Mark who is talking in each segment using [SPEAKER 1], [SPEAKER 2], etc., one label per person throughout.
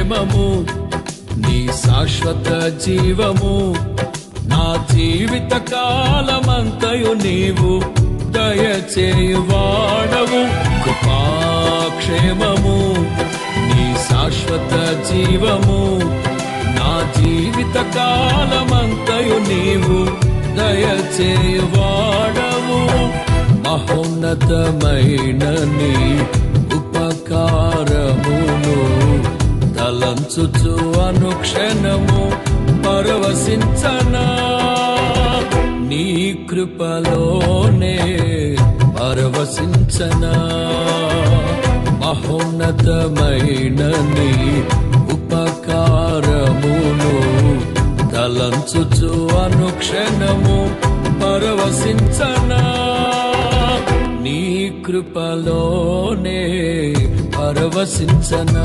[SPEAKER 1] క్షేమము నీ శాశ్వత జీవము నా జీవిత కాలమంతయు నీవు దయచేయువాడవు కృపాక్షేమము నీ శాశ్వత జీవము నా జీవిత కాలమంతయు నీవు దయచేయువాడవు మహోన్నతమైన నీ ఉపకారమును తలంచుచు అనుక్షణము పరవశించనా నీ కృపలోనే పరవశించనా మహోన్నతమైన నీ ఉపకారమును తలంచుచు అనుక్షణము పరవశించనా నీ కృపలోనే పరవశించనా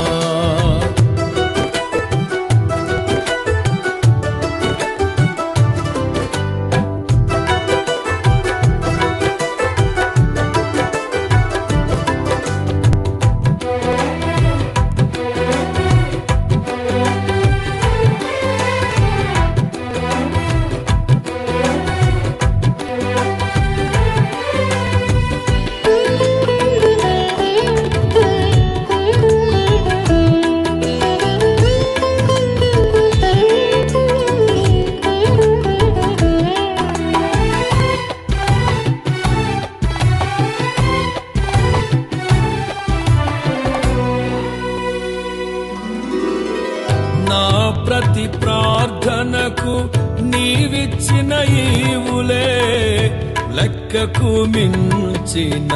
[SPEAKER 1] నా ప్రతి ప్రార్థనకు నీవిచ్చిన ఈవులే లెక్కకు మించిన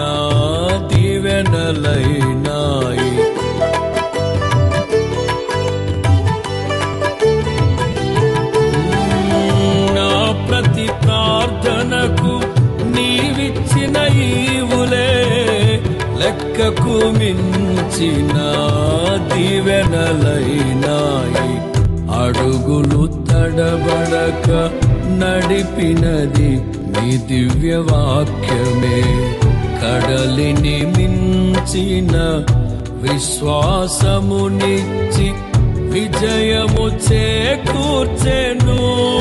[SPEAKER 1] దీవెనలైనాయి నా ప్రతి ప్రార్థనకు నీవిచ్చిన ఈవులే లెక్కకు మించిన దీవెనలైనాయి అడుగులు తడబడక నడిపినది నీ దివ్య వాక్యమే కడలిని మించిన విశ్వాసమునిచ్చి విజయము చేకూర్చెను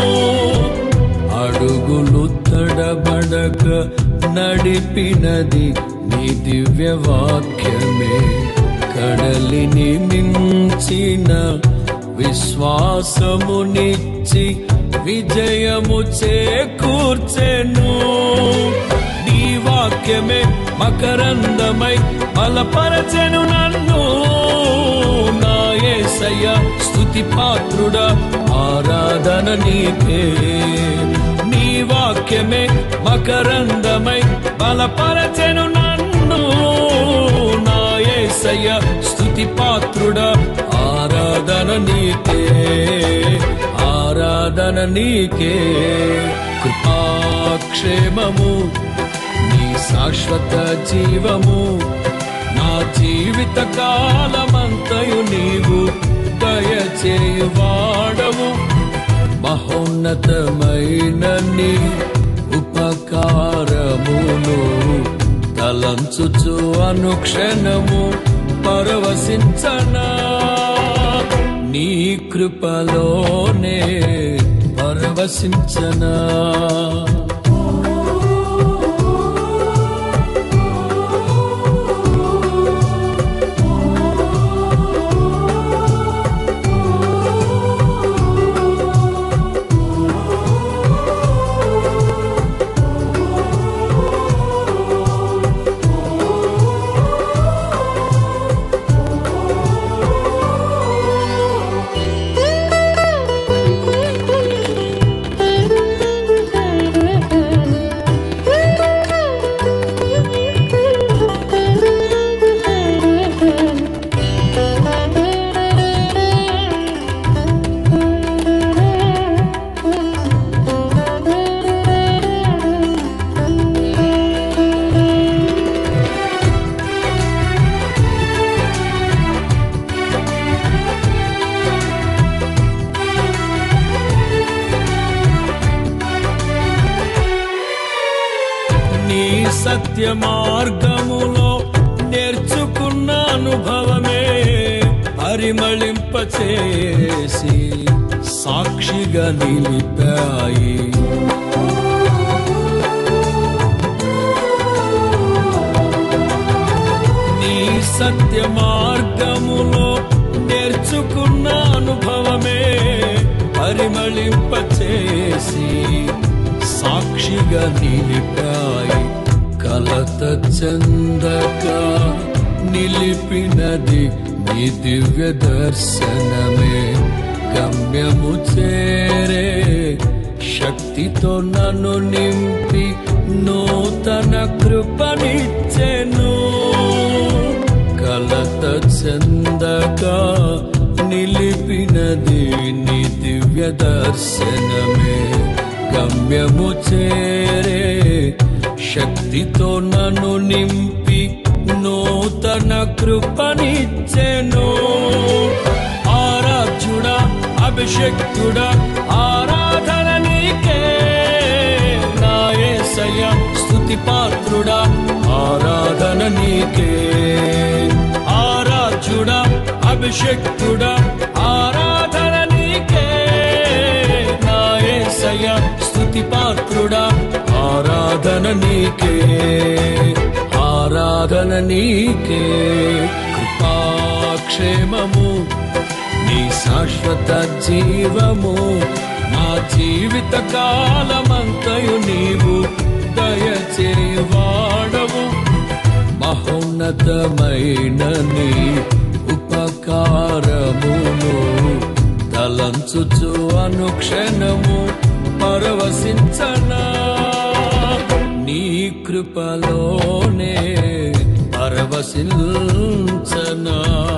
[SPEAKER 1] అడుగులు తడబడక నడిపినది నీ దివ్య వాక్యమే కడలిని మించిన విశ్వాసమునిచ్చి విజయము చేకూర్చెను నీ వాక్యమే మకరందమై బలపరచెను నన్ను నా యేసయ్య స్తుతి పాత్రుడా ఆరాధన నీకే నీ వాక్యమే మకరందమై బలపరచెను నన్ను నా యేసయ్య స్తుతి పాత్రుడా ఆరాధన నీకే ఆరాధన నీకే కృపాక్షేమము నీ శాశ్వత జీవము నా జీవిత కాలమంతయు నీవు దయచేయువాడవు మహోన్నతమైన నీ ఉపకారమును తలంచుచు అనుక్షణము పరవశించనా నీ కృపలోనే పరవశించనా నీ సత్య మార్గములో నేర్చుకున్న అనుభవమే పరిమళింప పరిమళింపచేసి సాక్షిగా నిలిపాయి నీ సత్య మార్గములో నేర్చుకున్న అనుభవమే పరిమళింపచేసి సాక్షిగా నిలిపాయి కలత చందక నిలిపినది నీ దివ్య దర్శనమే గమ్యము చేరే శక్తితో నన్ను నింపి నూతన కృపనిచ్చెను కలత చందక నిలిపినది నీ దివ్య దర్శనమే గమ్యము చేరే శక్తితో నన్ను నింపి నూతన కృపనిచ్చెను ఆరాధ్యుడా అభిషక్తుడా ఆరాధన నీకే నా యేసయ్య స్తుతి పాత్రుడా ఆరాధన నీకే ఆరాధ్యుడా అభిషక్తుడా ఆరాధన నీకే నా యేసయ్య స్తుతి పాత్రుడా ఆరాధన నీకే ఆరాధన నీకే కృపాక్షేమము నీ శాశ్వత జీవము నా జీవిత కాలమంతయు నీవు దయచేవాడవు మహోన్నతమైన నీ ఉపకారమును తలంచుచు అనుక్షణము పరవశించనా నీ కృపలోనే పరవశించనా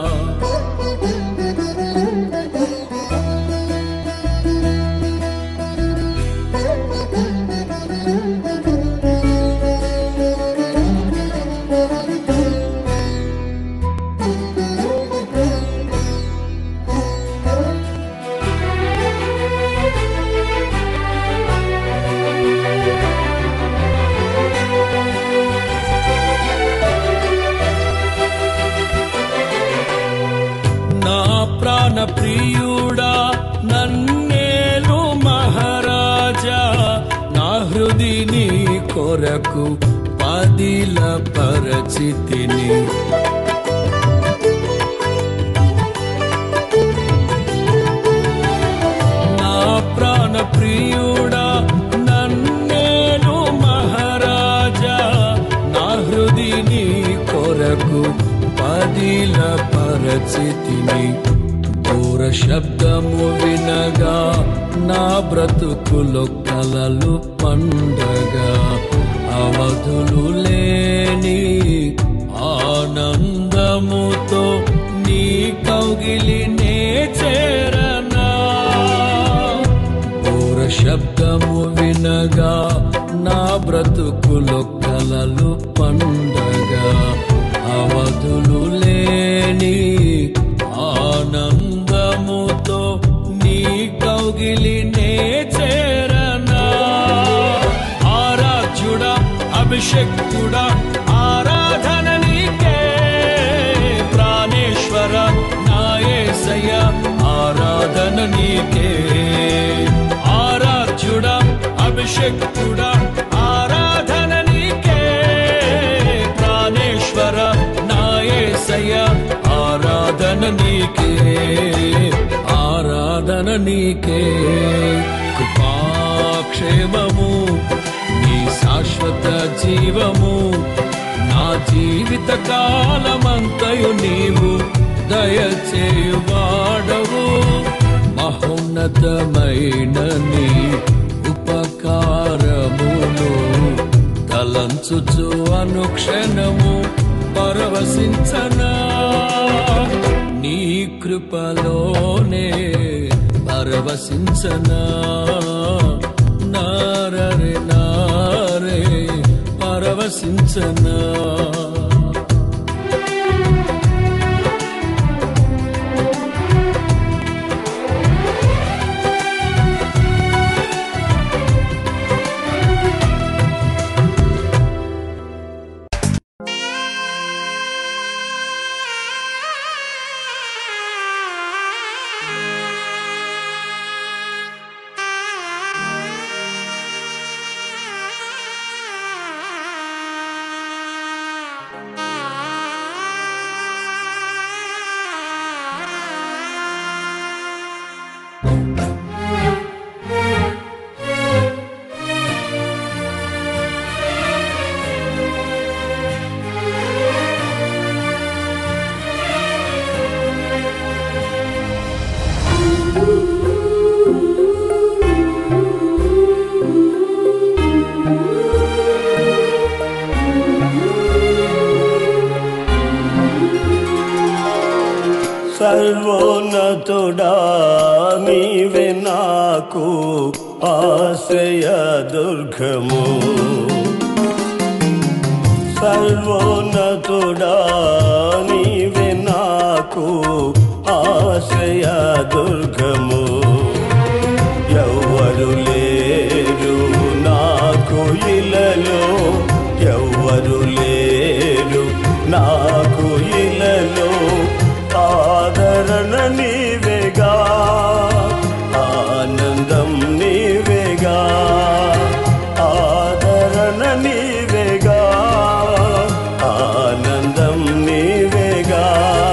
[SPEAKER 1] నా ప్రాణ ప్రియుడా నన్నేలు మహారాజా నా హృదిని కొరకు పదిల పరిచితిని నా ప్రాణ ప్రియుడా నన్నేలు మహారాజా నా హృదిని కొరకు పదిల పరచితిని దూర శబ్దము వినగా నా బ్రతుకులో కలలు పండగా అవధులు లేని ఆనందముతో నీ కౌగిలినే చేరనా దూర శబ్దము వినగా నా బ్రతుకులో కలలు పండగా అవధులు లేని ఆనందముతో నీ కౌగిలినే చేరనా ఆరాధ్యుడా అభిషక్తుడా ఆరాధన నీకే ప్రాణేశ్వర నాయసయ్య ఆరాధన నీకే ఆరాధ్యుడా అభిషక్తుడా ఆరాధన నీకే ప్రాణేశ్వర నాయసయ్య ఆరాధన నీకే ఆరాధన నీకే కృపాక్షేమము నీ శాశ్వత జీవము నా జీవిత కాలమంతయు నీవు దయచేయువాడవు మహోన్నతమైన నీ ఉపకారమును తలంచుచు అనుక్షణము పరవశించనా నీ కృపలోనే పరవశించనా నారరే నారే పరవశించనా
[SPEAKER 2] సర్వోన్నతుడా నీవే నాకు ఆశ్రయ దుర్గము సర్వోన్నతుడా నీవే నాకు ఆశ్రయ దుర్గము ఎవ్వరు లేరు నాకు ఇలలో ఎవ్వరు లేరు నాకు ఇలలో ఆదరణ నీవేగా ఆనందం నీవేగా ఆదరణ నీవేగా ఆనందం నీవేగా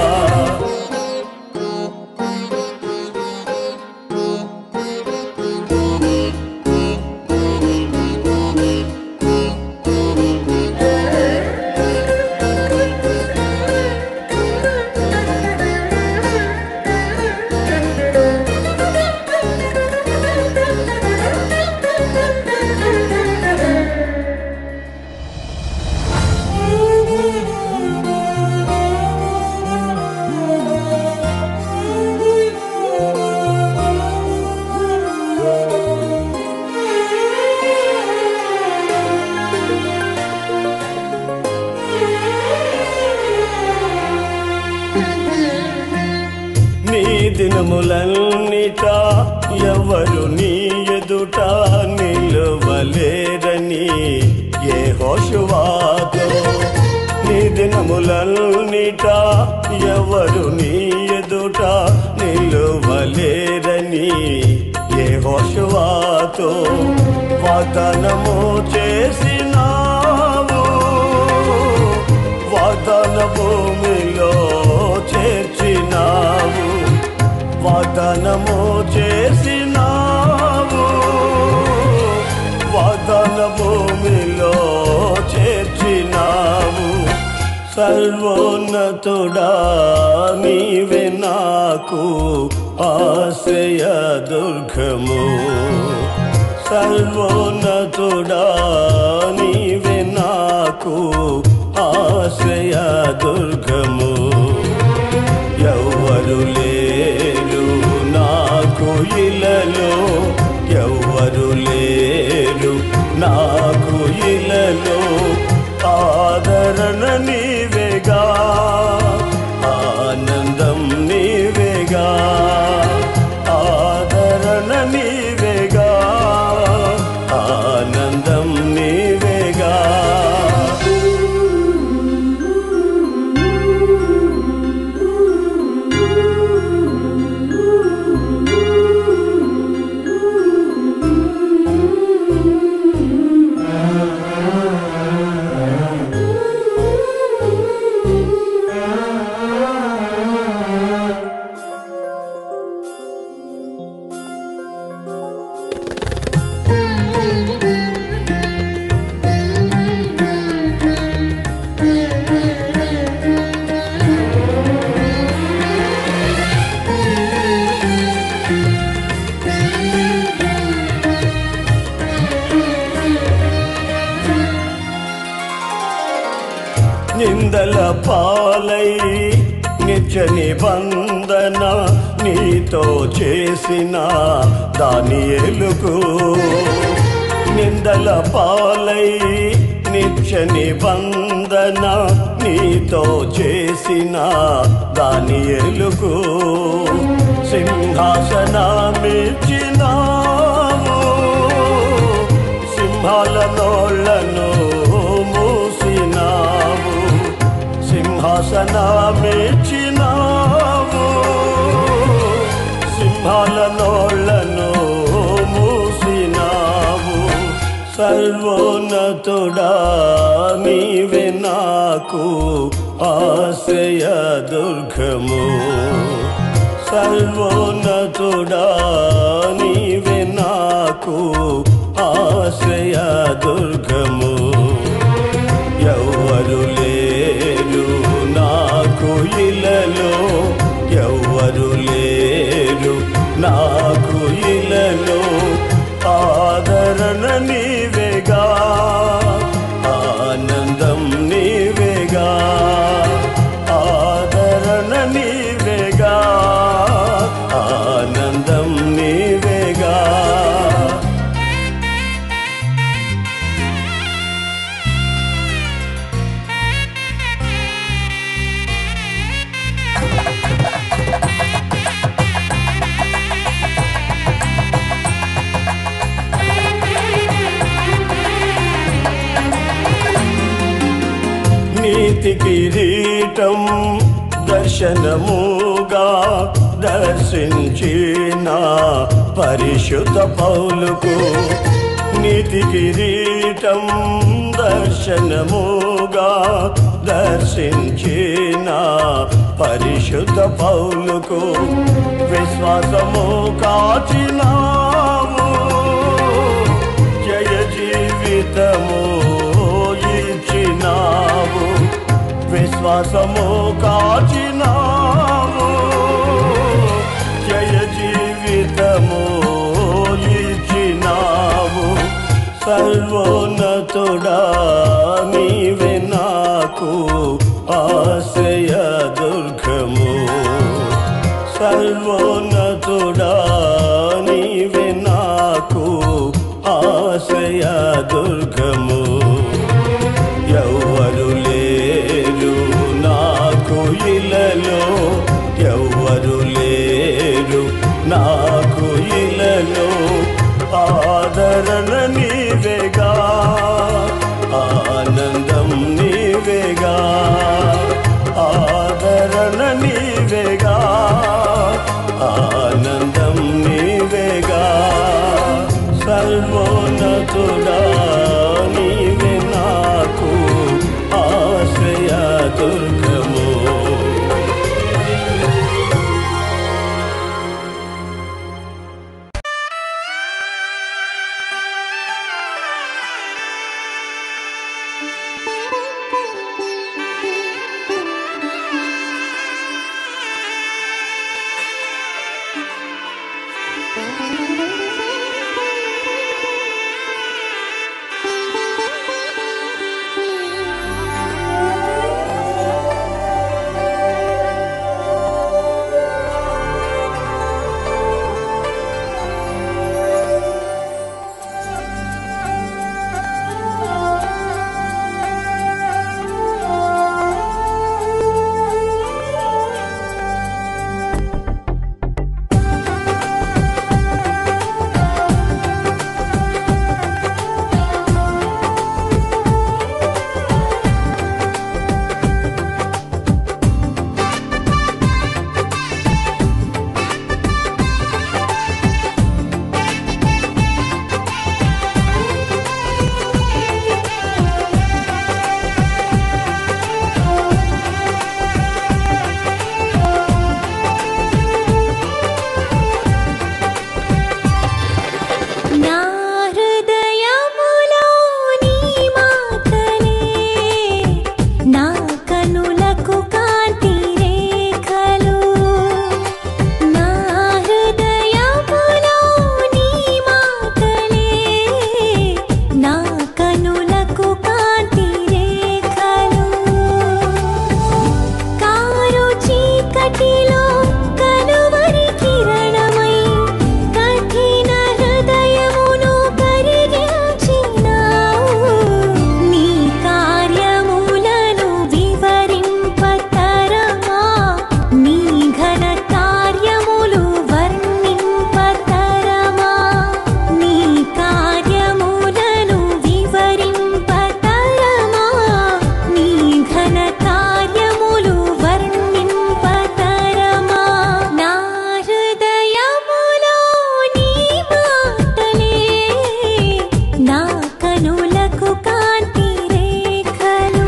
[SPEAKER 2] నీ దినములన్నిట ఎవరు నీ ఎదుట నిలువలేరని ఏ హోషువాతో నీ దినములన్నిట ఎవరు నీ ఎదుట నిలువలేరని ఏ హోషువాతో వాగ్దానము చేసినావు వాగ్దాన భూమిలో చేర్చినావు వాగ్దానము చేసినావు వాగ్దాన భూమిలో చేర్చినావు సర్వోన్నతుడా నీవే నాకు ఆశ్రయ దుర్గము సర్వోన్నతుడా నీవే నాకు ఆశ్రయ దుర్గము ఎవ్వరు లేరు నాకు ఇలలో ఎవ్వరు లేరు నాకు ఇలలో ఆదరణ నీవేగా ఆనందం నీవేగా ఆదరణ నీవేగా ఆనందం నీవేగా నిందల పాలై నిత్య నిబంధన నీతో చేసిన దాని ఎలుగు నిందల పాలై నిత్య నిబంధన నీతో చేసిన దాని ఎలుగు సింహాసనమిచ్చినావు సింహాల నోళ్లను మూసినావు సింహాసనమిచ్చినావు సింహాల నోళ్లను మూసినావు సర్వోన్నతుడా నీవే నాకు ఆశ్రయ దుర్గము సర్వోన్నతుడా నీవే నాకు ఆశ్రయ దుర్గము ఎవ్వరు లేరు నాకు ఇలలో ఎవ్వరు లేరు నాకు ఇలలో ఆదరణ నీవేగా ఆనందం నీవేగా ఆదరణ నీవేగా నీతి కిరీటం దర్శనముగా దర్శించిన పరిశుద్ధ పౌలుకు నీతి కిరీటం దర్శనముగా దర్శించిన పరిశుద్ధ పౌలుకు విశ్వాసము కాచినాము జయ జీవితము ఇచ్చినావు విశ్వాసము కాచినావు జయ జీవితము ఇచ్చినావు సర్వోన్నతుడా నీవే నాకు ఆశ్రయ దుర్గము సర్వోన్నతుడా నీవే నాకు ఆశ్రయ దుర్గము ఎవ్వరు లేరు నాకు ఇలలో ఎవ్వరు లేరు నాకు ఇలలో ఆదరణ నీవేగా ఆనందం నీవేగా ఆదరణ నీవేగా ఆనందం నీవేగా సర్వోన్నతుడా నీవే నాకు ఆశ్రయ దుర్గము
[SPEAKER 3] నా హృదయములో నీ మాటలే నా కనులకు కాంతి రేఖలు నా హృదయములో నీ మాటలే నా కనులకు కాంతి రేఖలు కారు చీకటిలో కనువరి కిరణమై కఠిన హృదయమును కరిగించినావు నీ కార్యములను వివరింపతరమా నీ ఘన కార్యములు వర్ణింపతరమా నీ కార్యములను వివరింపతరమా నీ ఘన కార్యములు వర్ణింపతరమా నా హృదయములో నీ మాటలే నా కనులకు కాంతి రేఖలు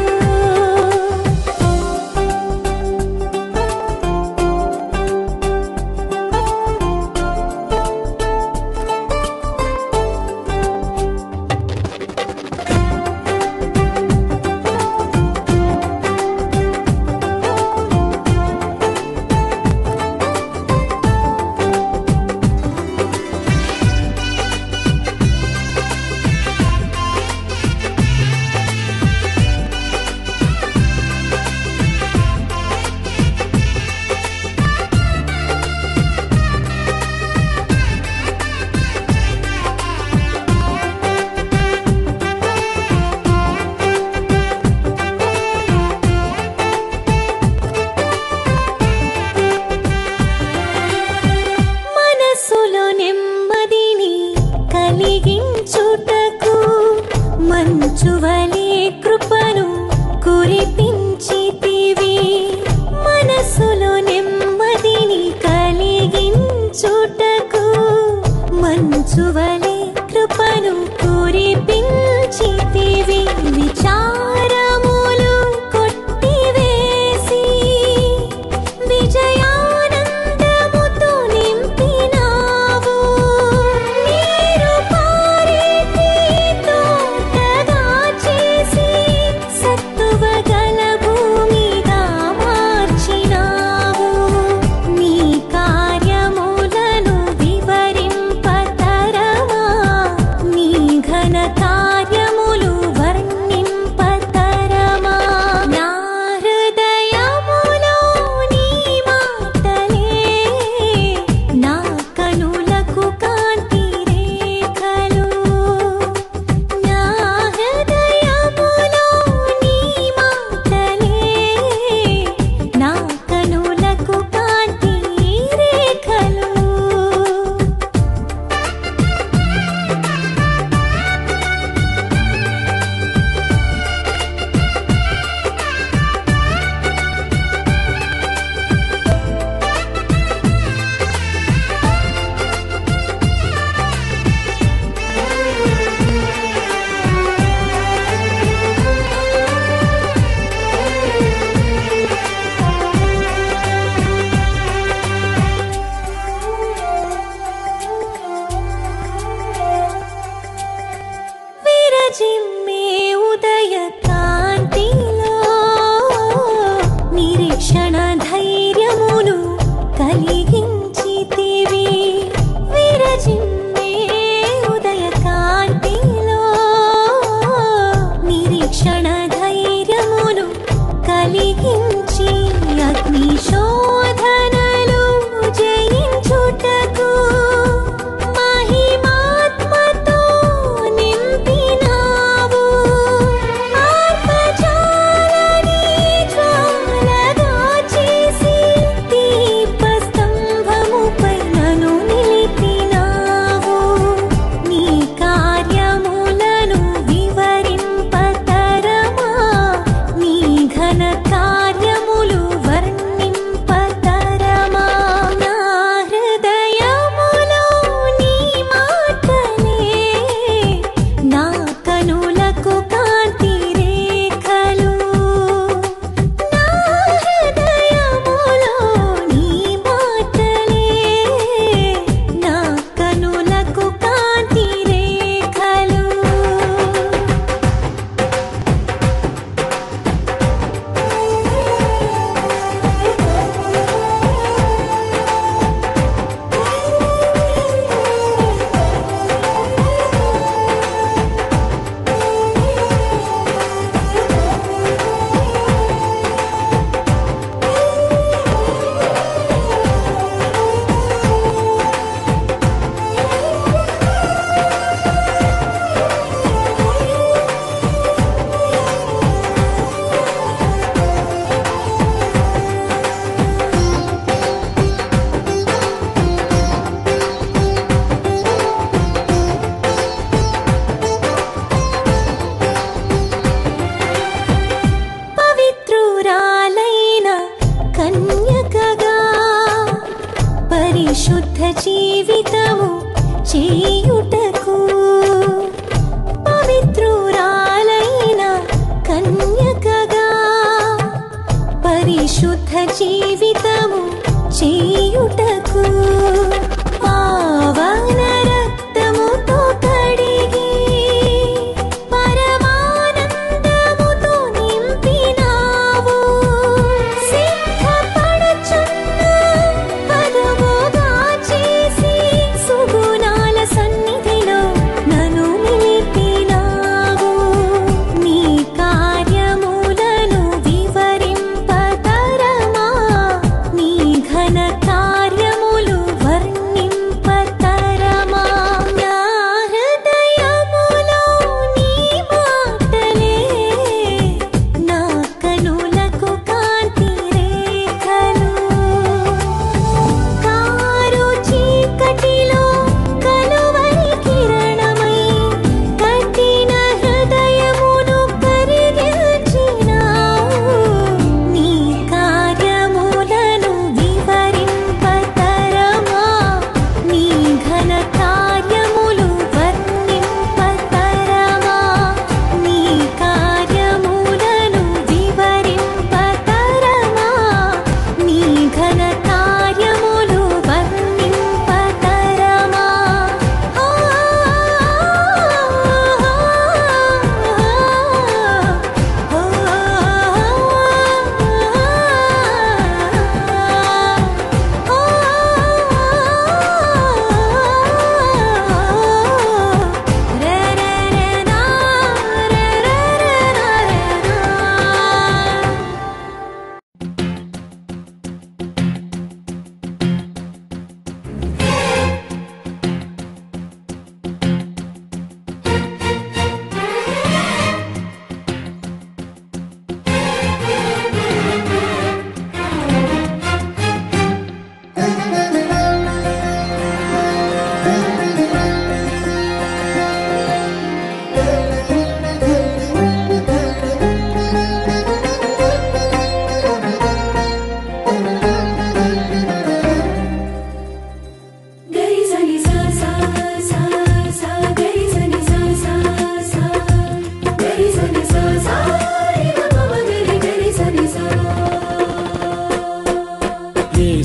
[SPEAKER 3] మనసులో నెమ్మదిని కలిగించుటకు మంచువలే కృపను కురిపించ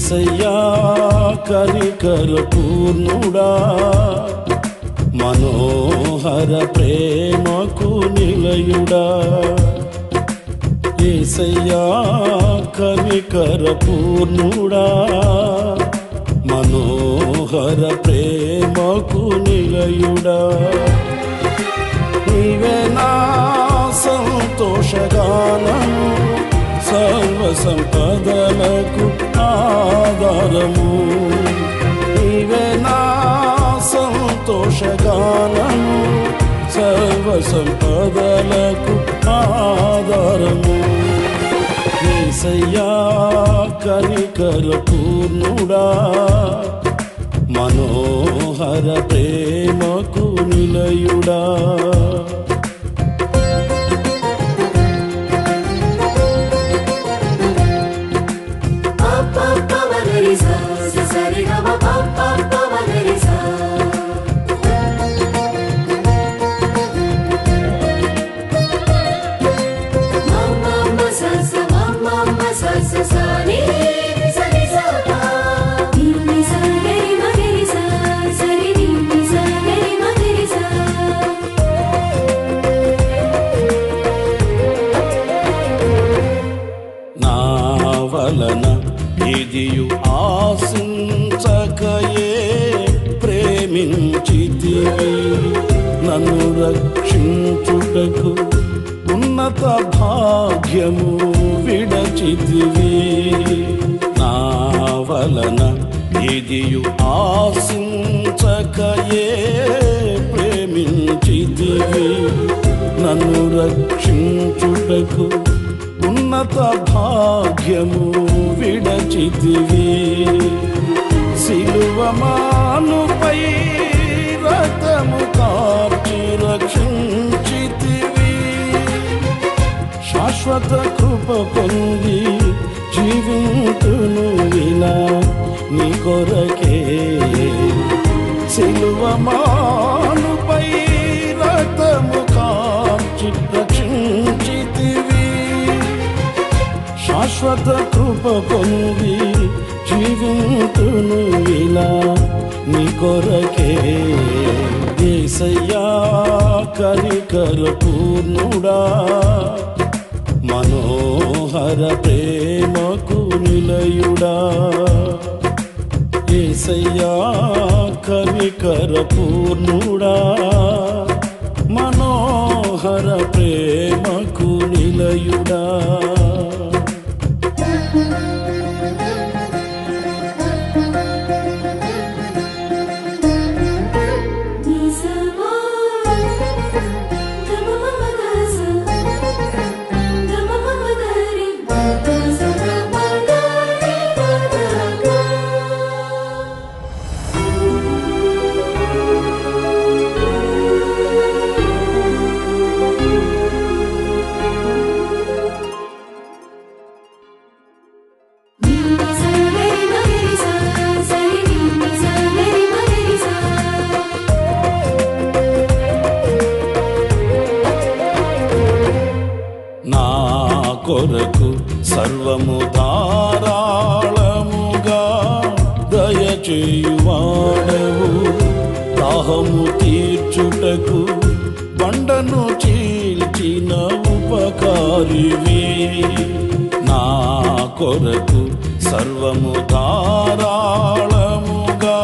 [SPEAKER 2] ఏసయ్యా కరికర పూర్ణుడా మనోహర ప్రేమకు నిలయుడా ఏసయ్యా కనికర పూర్ణుడా మనోహర ప్రేమకు నిలయుడా నీవే నా సంతోషగానము సర్వ సంపదలకు ఆధారము నీవే నా సంతోషగానము సర్వ సంపదలకు ఆధారము ఏసయ్యా కనికర పూర్ణుడా మనోహర ప్రేమకు నిలయుడా నా వలన ఇదియు ఆశించకయే ప్రేమించితివి నన్ను రక్షించుటకు ఉన్నత భాగ్యము విడచితివి నా వలన ఇదియు ఆశించకయే ప్రేమించితివి నన్ను రక్షించుటకు ఉన్నత భాగ్యము విడచితివి సిలువమానుపై రథము కార్చి రక్షించితివి శాశ్వత కృప పొంది జీవింతును ఇలా నీ కొరకే సిలువమానుపై రథము కార్చి రక్షించితివి శాశ్వత కృప పొంది జీవింతును ఇలా నీ కొరకే ఏసయ్యా కనికర పూర్ణుడా మనోహర ప్రేమకు నిలయుడా ఏసయ్యా కనికర పూర్ణుడా మనోహర ప్రేమకు నిలయుడా నా కొరకు సర్వము ధారాళముగా దయచేయువాడవు దాహము తీర్చుటకు బండను చీల్చిన ఉపకారివి నా కొరకు సర్వము ధారాళముగా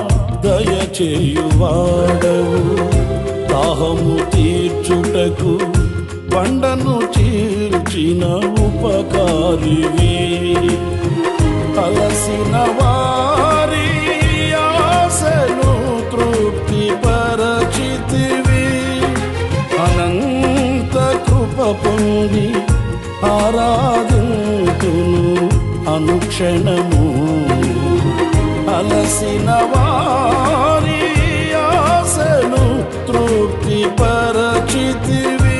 [SPEAKER 2] దయచేయువాడవు దాహము తీర్చుటకు బండను చీల్చిన ఉపకారివి అలసిన వారి ఆశను తృప్తి పరచితివి అనంత కృప పొంది ఆరాధింతును అనుక్షణము అలసిన వారి ఆశను తృప్తి పరచితివి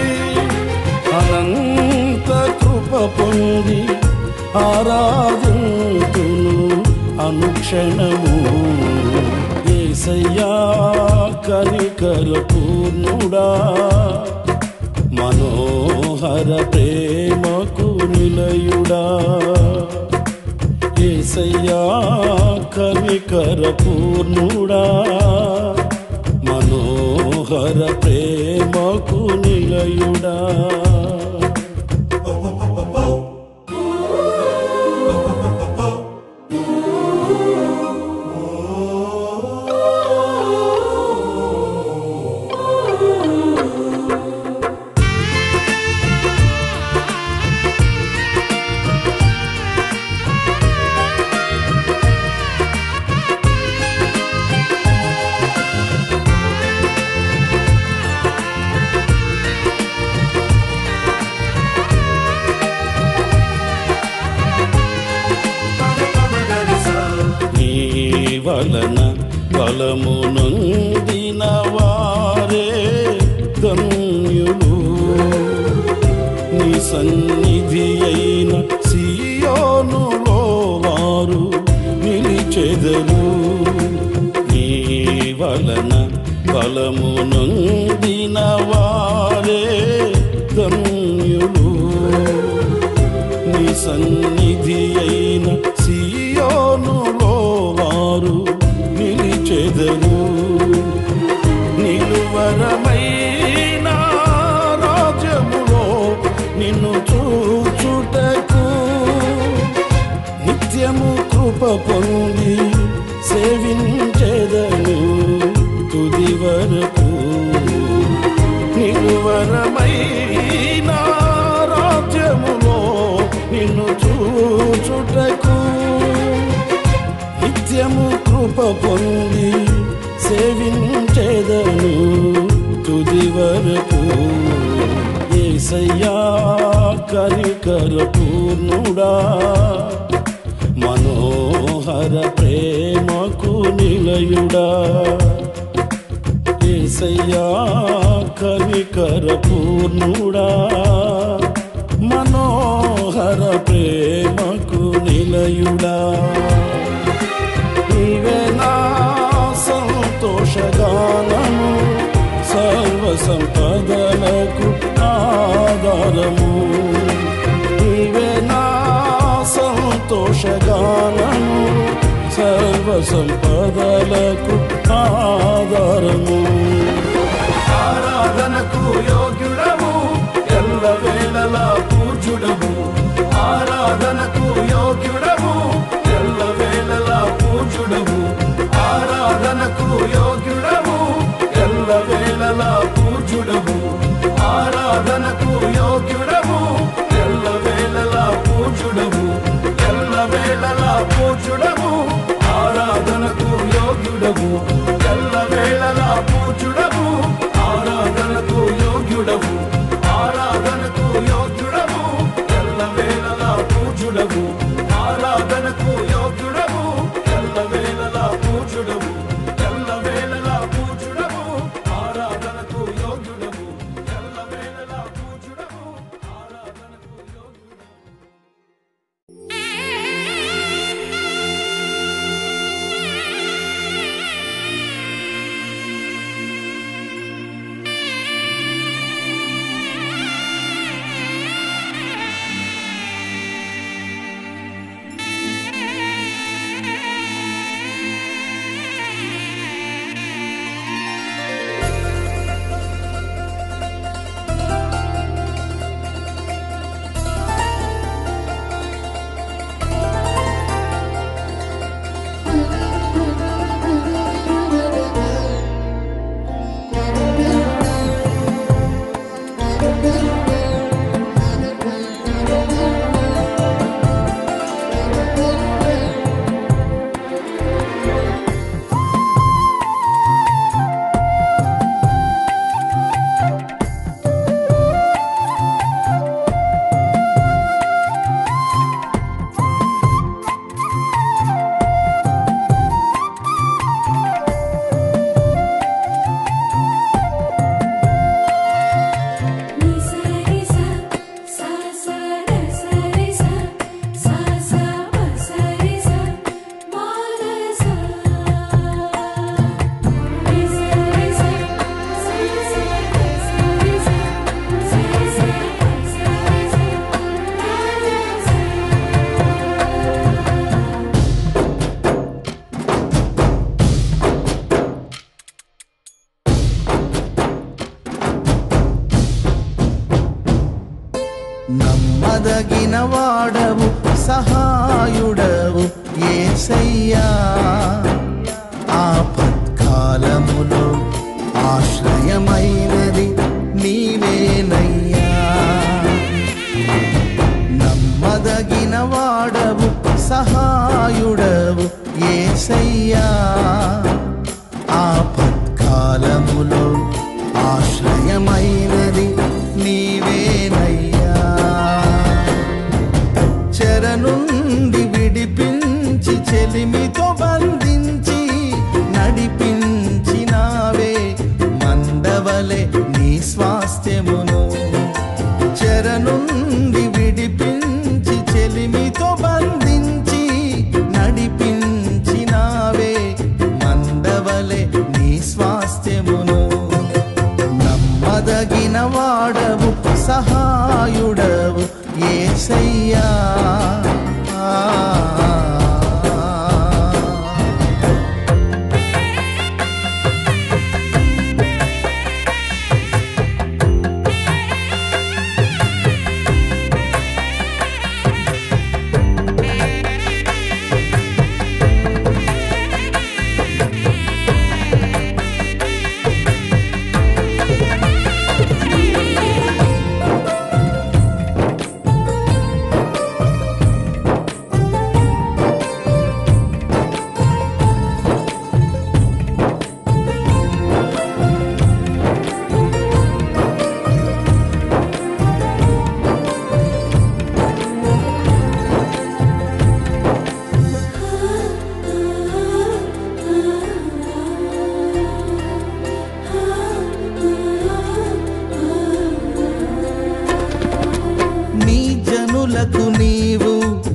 [SPEAKER 2] అనంత కృప పొంది ఆరాధింతును అనుక్షణము ఏసయ్యా కనికర పూర్ణుడా మనోహర ప్రేమకు నిలయుడా ఏసయ్యా కనికర పూర్ణుడా మనోహర ప్రేమకు నిలయుడా నీ వలన బలము నొందిన వారే ధన్యులు నీ సన్నిధి అయిన సియోనులో వారు నిలిచెదరు నీ వలన బలము నొందిన వారే ధన్యులు నీ సన్నిధి అయిన సియోనులో వారు నిలిచెదరు నిలువరమైన రాజ్యములో నిన్ను చూచుటకు నిత్యము కృప పొంది సేవించెదను తుది వరకు నిలువరమైన రాజ్యములో నిన్ను చూచుటకు నిత్యము కృప పొంది సేవించెదను తుది వరకు ఏసయ్యా కనికర పూర్ణుడా మనోహర ప్రేమకు నిలయుడా ఏసయ్యా కనికర పూర్ణుడా మనోహర ప్రేమకు నిలయుడా నీవే నా సంతోషగానము సర్వ సంపదలకు ఆధారము నీవే నా సంతోషగానము సర్వ సంపదలకు ఆధారము
[SPEAKER 1] ఆరాధనకు యోగ్యుడము ఎల్ల వేళలా పూజుడము ఆరాధనకు యోగ్యుడము ఎల్ల వేళలా పూజుడము ఆరాధనకు యోగ్యుడము ఎల్ల వేళలా పూజుడము ఆరాధనకు యోగ్యుడము ఎల్ల వేళలా పూజుడము ఎల్ల వేళలా పూజుడము ఆరాధనకు యోగ్యుడము ఎల్ల వేళలా పూజుడము ఆరాధనకు యోగ్యుడము ఆరాధనకు యోగ్యుడము ఎల్ల వేళలా పూజుడము ఆరాధనకు యోగ్యుడము ఎల్ల వేళలా పూజుడము ఎల్ల వేళలా పూజుడము ఆరాధనకు యోగ్యుడము ఎల్ల వేళలా పూజుడము ఆరాధనకు యోగ్యుడము
[SPEAKER 3] ఆ
[SPEAKER 4] నమ్మదగిన వాడవు సహాయుడవు ఏసయ్యా ఆపత్కాలములో ఆశ్రయమైనది నీవేనయ్యా నమ్మదగిన వాడవు సహాయుడవు ఏసయ్యా ఆపత్కాలములో ఆశ్రయమైనది నీవేనయ్యా చెర నుండి విడిపించి చెలిమితో బంధించి నడిపించినావే మందవలె నీ స్వాస్థ్యమును చెర నుండి విడిపించి చెలిమితో బంధించి నడిపించినావే మందవలె నీ స్వాస్థ్యమును నమ్మదగిన వాడవు సహాయుడవు ఏసయ్యా నీ జనులకు నీవు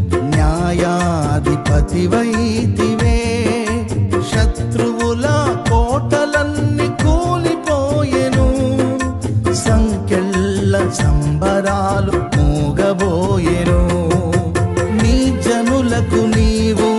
[SPEAKER 4] న్యాయాధిపతివైతివే శత్రువుల కోటలన్నీ కూలిపోయెను సంకెళ్ళ సంబరాలు మూగబోయెను నీ జనులకు నీవు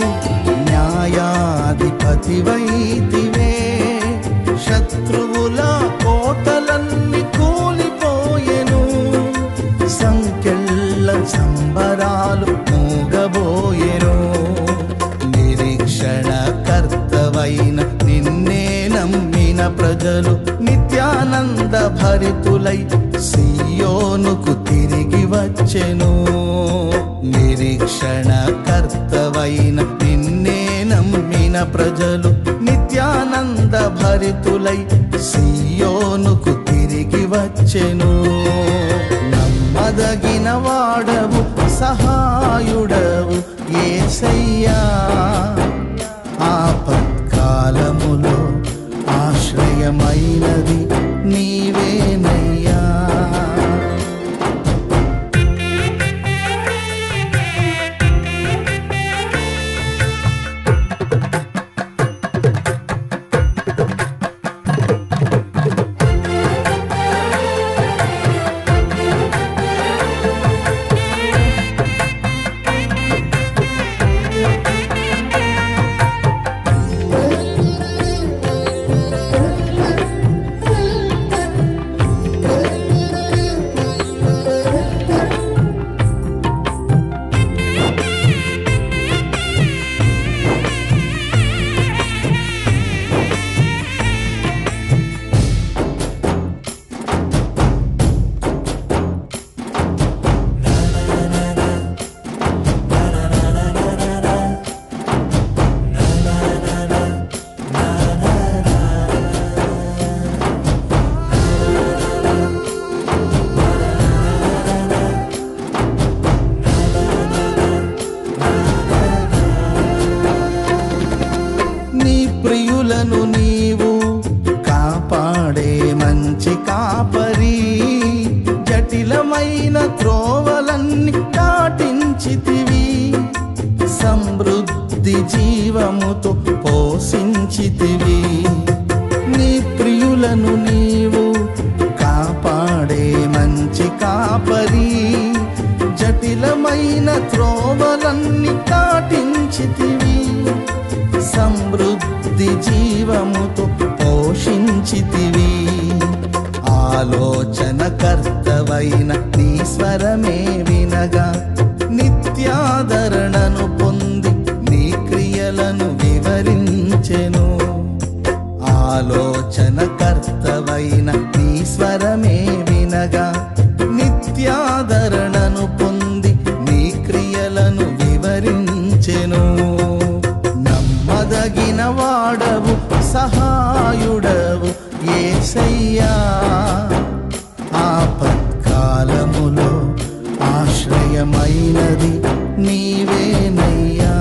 [SPEAKER 4] న్యాయాధిపతివైతివే శత్రువుల కోటలన్నీ కూలిపోయెను సంకెళ్ళ సంబరాలు మూగబోయెను నిరీక్షణ కర్తవైన నిన్నే నమ్మిన ప్రజలు నిత్యానంద భరితులై సియోనుకు తిరిగి వచ్చెను నిరీక్షణ కర్తవైన నిన్నే నమ్మిన ప్రజలు నిత్యానంద భరితులై సియోనుకు తిరిగి వచ్చెను నమ్మదగిన వాడవు సహాయుడవు ఏసయ్యా ఆపత్కాలములో ఆశ్రయమైనది నీవేనయ్యా నీ ప్రియులను నీవు కాపాడే మంచి కాపరి జటిలమైన త్రోవలన్నీ దాటించితివి సమృద్ధి జీవముతో పోషించితివి నీ ప్రియులను నీవు కాపాడే మంచి కాపరి జటిలమైన త్రోవలన్నీ దాటించితివి సమృద్ధి జీవముతో పోషించితివి ఆలోచనకర్తవైన నీ స్వరమే వినగా నిత్యాదరణను పొంది నీ క్రియలను వివరించెను ఆలోచనకర్తవైన నీ స్వరమే వినగా నిత్యాదరణను పొంది నీ క్రియలను వివరించెను నమ్మదగిన వాడవు సహాయుడవు ఏసయ్యా ఆపత్కాలములో ఆశ్రయమైనది నీవేనయ్యా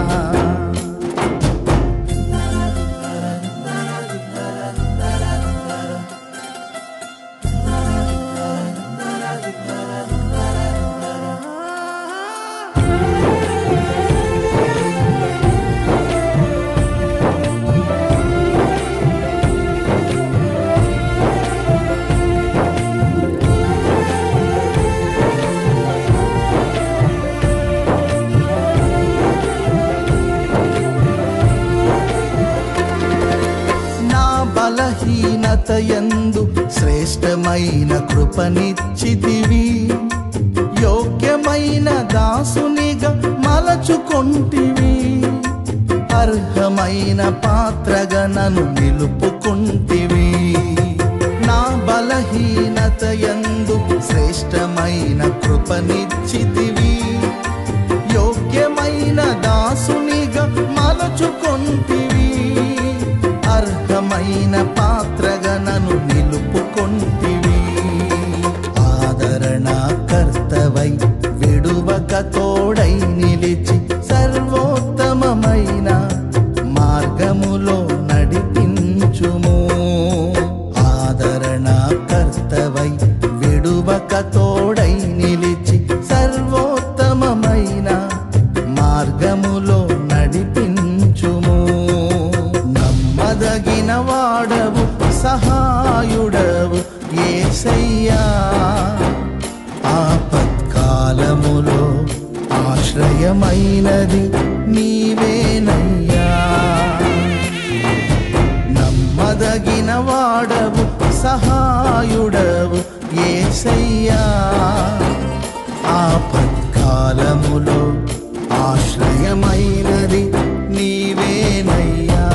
[SPEAKER 4] నా బలహీనత యందు శ్రేష్టమైన కృపనిచ్చితివి యోగ్యమైన దాసునిగా మలచుకొంటివి అర్హమైన పాత్రగా నన్ను నిలుపుకుంటివి నా బలహీనత యందు శ్రేష్టమైన కృపనిచ్చితివి యోగ్యమైన దాసునిగా మలచుకొంటివి అర్హమైన పాత్రగా నన్ను నిలుపుకొంటివి ఆదరణ కర్తవై విడువక తోడై నిలిచి సర్వోత్తమమైన మార్గములో నడిపించుము ఆదరణ కర్తవై విడువక తోడై నిలిచి సర్వోత్తమమైన మార్గములో నడిపించుము నమ్మదగిన వాడవు సహాయుడవు ఏసయ్యా ఆపత్కాలములో ఆశ్రయమైనది నీవేనయ్యా నమ్మదగిన వాడవు సహాయుడవు ఏసయ్యా ఆపత్కాలములో ఆశ్రయమైనది నీవేనయ్యా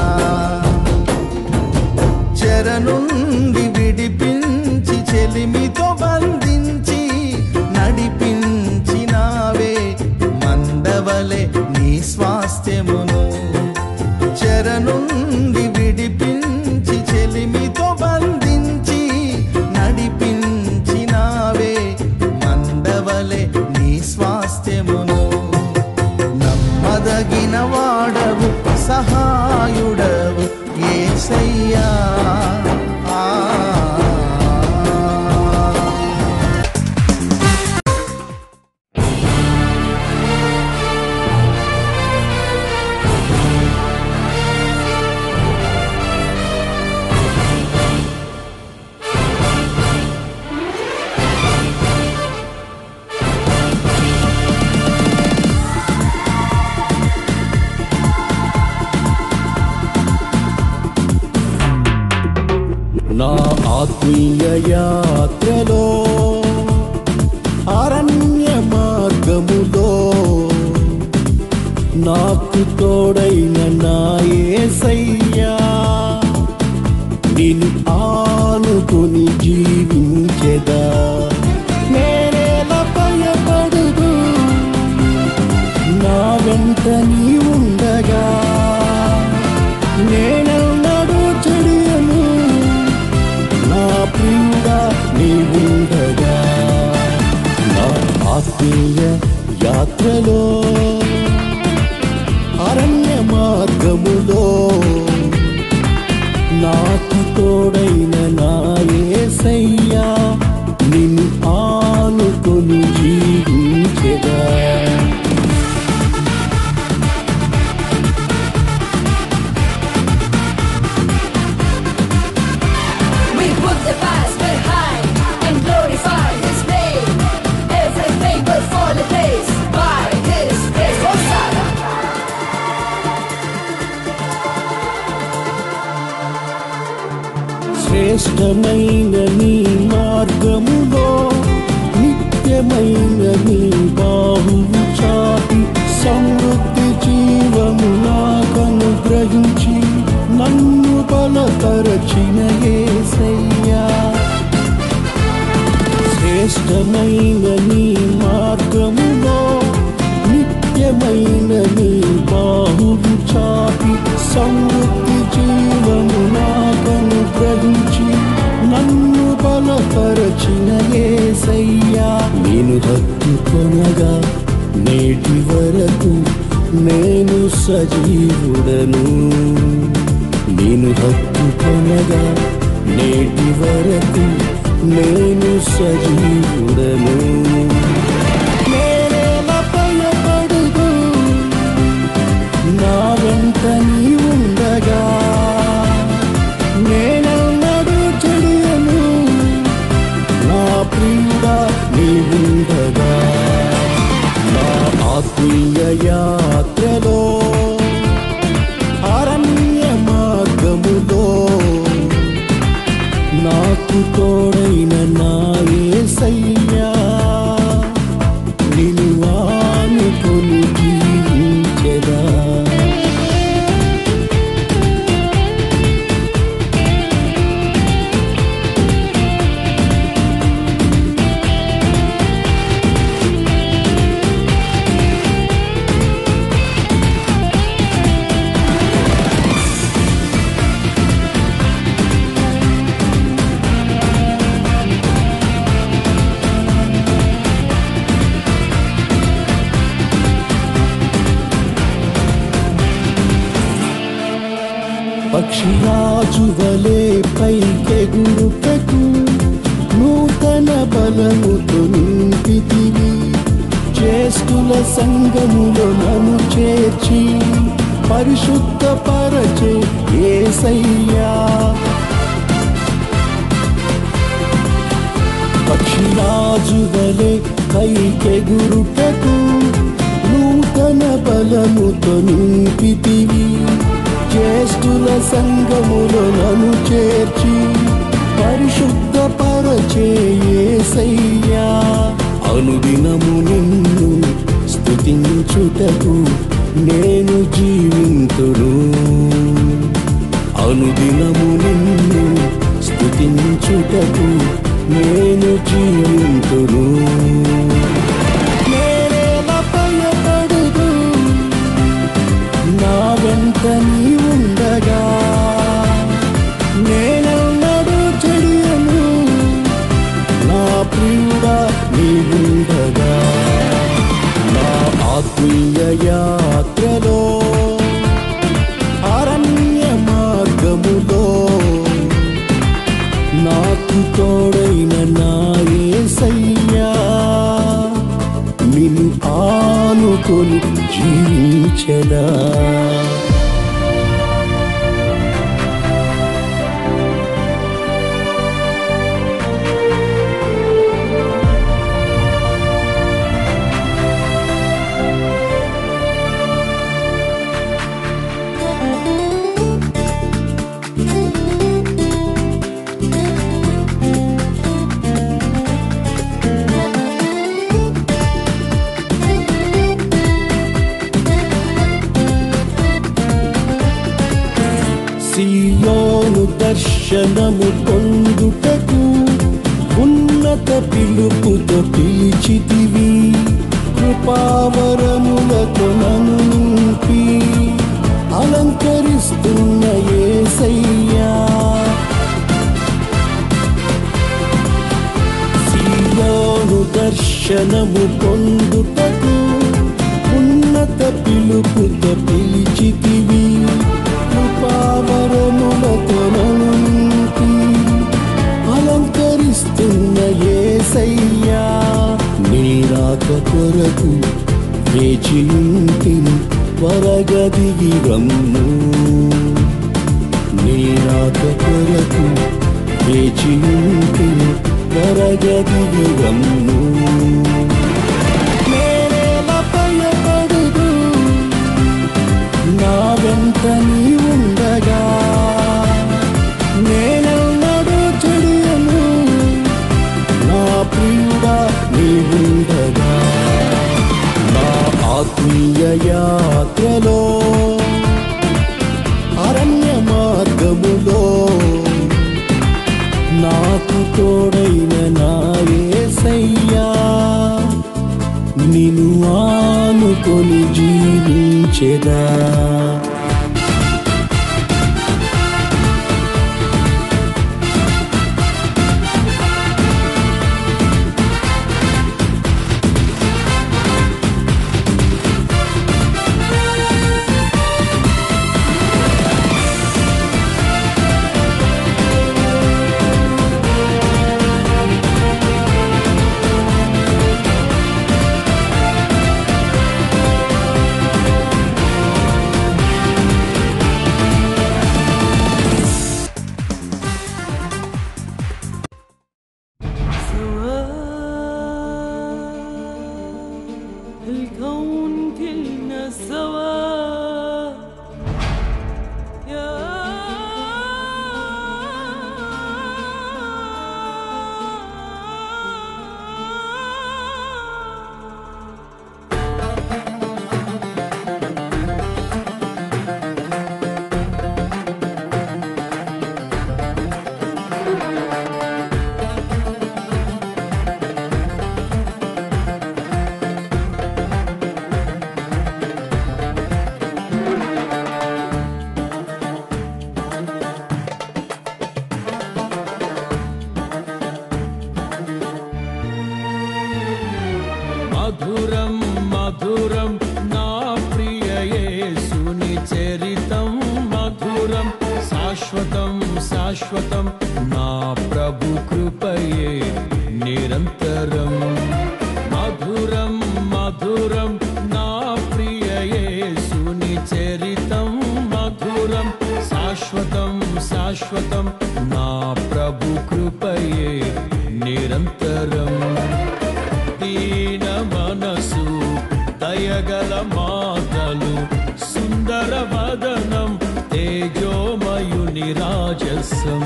[SPEAKER 4] చెర నుండి విడిపించి చెలిమితో బంధించి నడిపించినావే మందవలే నీ స్వాస్థ్యమును చెర నుండి విడిపించి చెలిమితో బంధించి నడిపించినావే మందవలే నీ స్వాస్థ్యమును నమ్మదగిన వాడవు సహాయుడవు ఏసయ్యా ఆ.
[SPEAKER 2] నా ఆత్మీయ యాత్రలో అరణ్య మార్గములో నాకు తోడైన నా యేసయ్యా నిన్ను ఆనుకొని జీవించెదా నేనేలా భయపడదు నా వెంట నీ ఉండగా నేనెన్నడూ చెడియను నా ప్రియుడా నీ ఉండగా నా ఆత్మీయ యాత్రలో అరణ్య మార్గములో నాకు తోడైన నా యేసయ్యా నిన్ను ఆనుకొని జీవించెదా
[SPEAKER 5] We put the past behind and glorify His name. Everything will fall in place by His grace. Hosanna.
[SPEAKER 2] శ్రేష్టమైన ఇష్టమైన నీ మార్గములో నిత్యమైన నీ బాహువు చాపి సమృద్ధి జీవము నాకను గ్రహించి నన్ను బలపరచిన ఏసయ్యా నేను హత్తుకొనగా నేటి వరకు నేను సజీవుడను నేను హత్తుకొనగా నేటి వరకు నేను సజీవుడను నేనేలా భయపడదు నా వెంట నీ ఉండగా నేనన్నడు చెడియను నా ప్రియుడా నీ ఉండగా నా ఆత్మీయ యాత్రలో అరణ్య మార్గములో నాకు తోడైన నా యేసయ్యా నిలువానుకొని జీవించెదా పక్షిరాజు వలే పైకెగురుటకు నూతన బలముతో నింపితివి చేస్తుల సంగములో నన్ను చేర్చి పరిశుద్ధ పరచే ఏసయ్యా పక్షిరాజు వలె పైకెగురుటకు నూతన బలముతో నింపితివి జ్యేష్ఠుల సంగములో నన్ను చేర్చి పరిశుద్ధ పరచేసయ్యా అనుదినము నిన్ను స్తుతించుటకు నేను జీవింతును అనుదినము నిన్ను స్తుతించుటకు నేను జీవింతును నేనేలా భయపడదు నా వెంట నీ ఉండగా నేనన్నడు చెడియను నా ప్రియుడా నీ ఉండగా నా ఆత్మీయ యాత్రలో అరణ్య మార్గములో నాకు తోడైన నా యేసయ్యా నిన్ను ఆనుకొని జీవించదా సియోను దర్శనము పొందుటకు ఉన్నత పిలుపుతో పిలిచితివి కృపావరములతో నన్ను నింపి అలంకరిస్తున్న ఏసయ్యా సియోను దర్శనము పొందుటకు ఉన్నత పిలుపుతో పిలిచితివి కృపావరములతో నన్ను నింపి అలంకరిస్తున్న ఏసయ్యా నీరాక కొరకు వేచియుంటిని వరగదిగి రమ్ము నీరాక కొరకు వేచియుంటిని వరగదిగి రమ్ము నేనేలా భయపడదు నా వెంట నీ ఉండగా నేనన్నడు చెడియను నా ప్రియుడా నీ ఉండగా నా ఆత్మీయ యాత్రలో అరణ్య మార్గములో నాకు తోడైన నా యేసయ్యా స్తుతించెదా
[SPEAKER 6] الكون كلنا سوا يا
[SPEAKER 1] మధురం మధురం నా ప్రియ యేసుని చరితం మధురం శాశ్వతం శాశ్వతం నా ప్రభు కృపయే నిరంతరం మధురం మధురం నా ప్రియ యేసుని చరితం మధురం శాశ్వతం శాశ్వతం నా ప్రభు కృపయే నిరంతరం దీన మనసు దయగల మాటలు సుందర వదనం తేజోమయుని రాజసం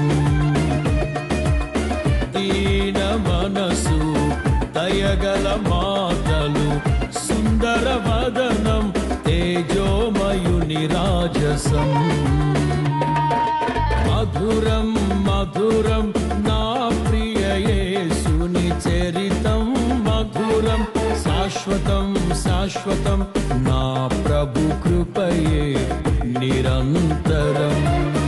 [SPEAKER 1] దీన మనసు దయగల మాటలు సుందర వదనం తేజోమయుని రాజసం మధురం మధురం నా ప్రియ యేసుని చరితం మధురం శాశ్వతం శాశ్వతం నా ప్రభు కృపయే నిరంతరం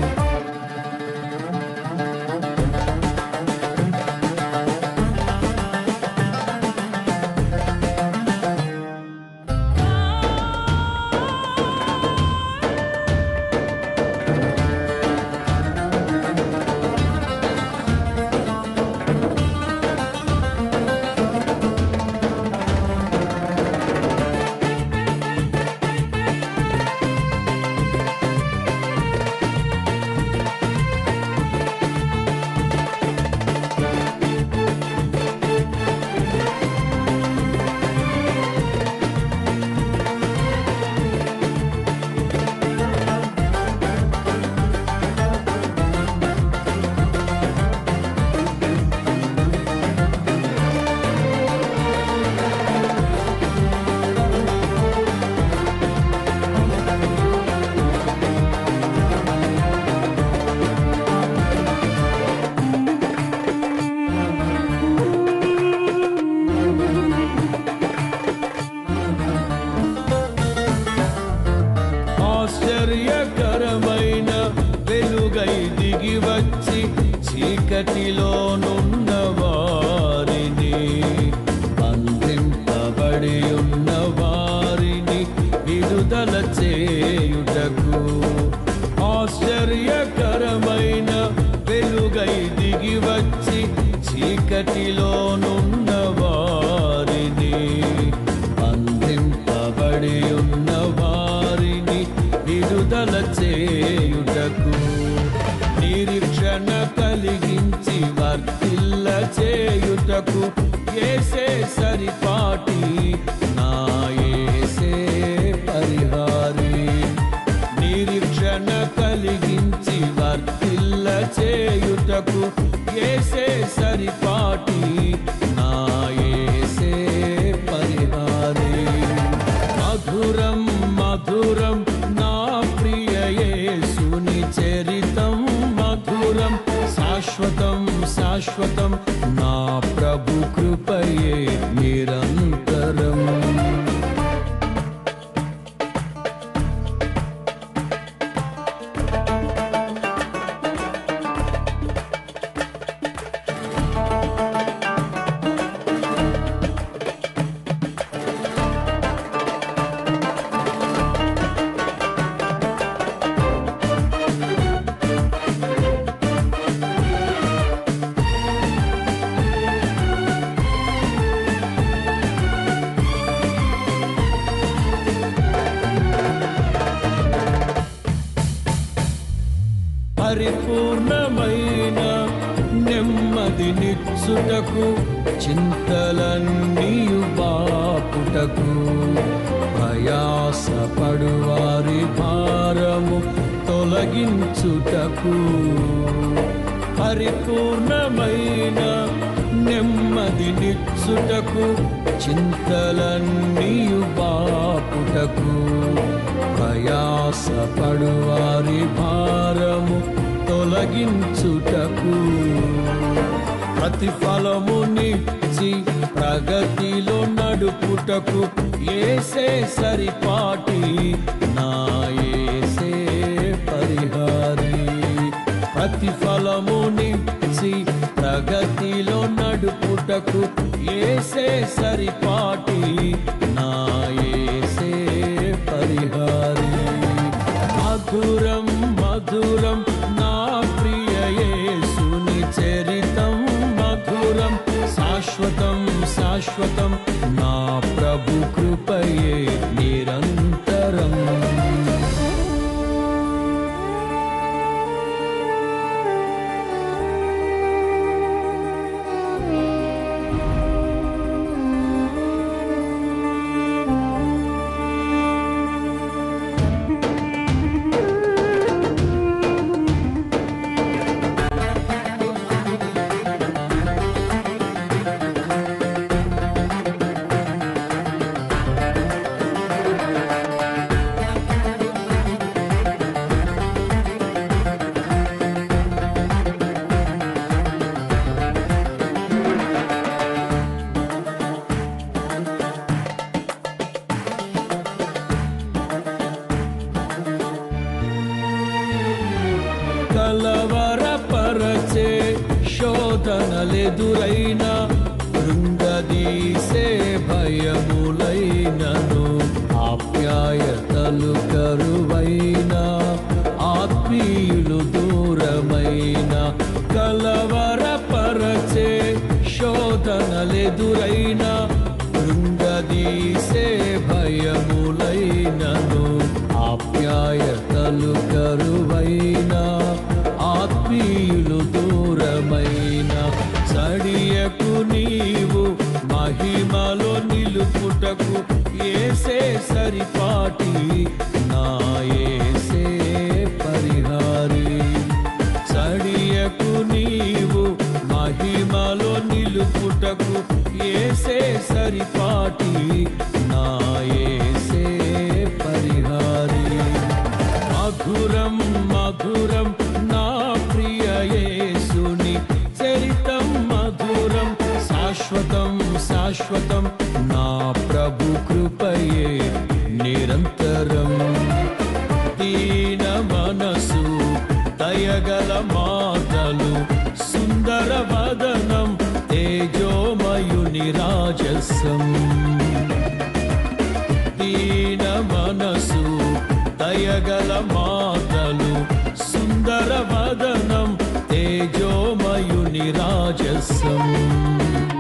[SPEAKER 1] ఆశ్చర్యకరమైన వెలుగై దిగి వచ్చి చీకటిలోనున్న వారిని బంధింపబడి ఉన్న వారిని విడుదల చేయుటకు ఆశ్చర్యకరమైన వెలుగై దిగి వచ్చి చీకటిలోనున్న వారిని బంధింపబడి ఉన్న వారిని విడుదల చేయుటకు నిరీక్షణ కలిగించి వర్తిల్ల చేయుటకు ఏసే సరిపాటి నా ఏసే పరిహారి నిరీక్షణ కలిగించి వర్తిల్ల చేయుటకు ఏసే సరిపాటి నా ఏసే పరిహారి మధురం మధురం నా ప్రియ యేసుని చరితం మధురం శాశ్వతం శాశ్వతం నా ప్రభు కృపయే నిరంతరం పరిపూర్ణమైన నెమ్మదినిచ్చుటకు చింతలన్నీయు బాపుటకు ప్రయాసపడు వారి భారము తొలగించుటకు పరిపూర్ణమైన నెమ్మదినిచ్చుటకు చింతలన్నీయు బాపుటకు ప్రయాసపడు వారి భారము తొలగించుటకు ప్రతిఫలమునిచ్చి ప్రగతిలో నడుపుటకు ఏసే సరిపాటి నా ఏసే పరిహారి ప్రతిఫలమునిచ్చి ప్రగతిలో నడుపుటకు ఏసే సరిపాటి నా ఏసే పరిహారి మధురం మధురం నా ప్రియ యేసుని చరితం మధురం శాశ్వతం శాశ్వతం నా ప్రభు కృపయే నిరంతరం కలవరపరచే శోధనలెదురైన బృంగదీసే భయములైనను ఆప్యాయతలు కరువైన ఆత్మీయులు దూరమైన కలవరపరచే శోధనలెదురైన బృంగదీసే భయములైనను ఆప్యాయతలు కరువైన ఆత్మీయులు దూరమైన చడియకు నీవు మహిమలో నిలుపుటకు ఏసే సరిపాటి నా ఏసే పరిహారి చడియకు నీవు మహిమలో నిలుపుటకు ఏసే సరిపాటి నా ఏసే పరిహారి మధురం మధురం నా ప్రియ యేసుని చరితం మధురం శాశ్వతం శాశ్వతం నా ప్రభు కృపయే నిరంతరం దీన మనసు దయగల మాటలు సుందర వదనం తేజోమయుని రాజసం దీన మనసు దయగల మాటలు సుందర వదనం తేజోమయుని రాజసం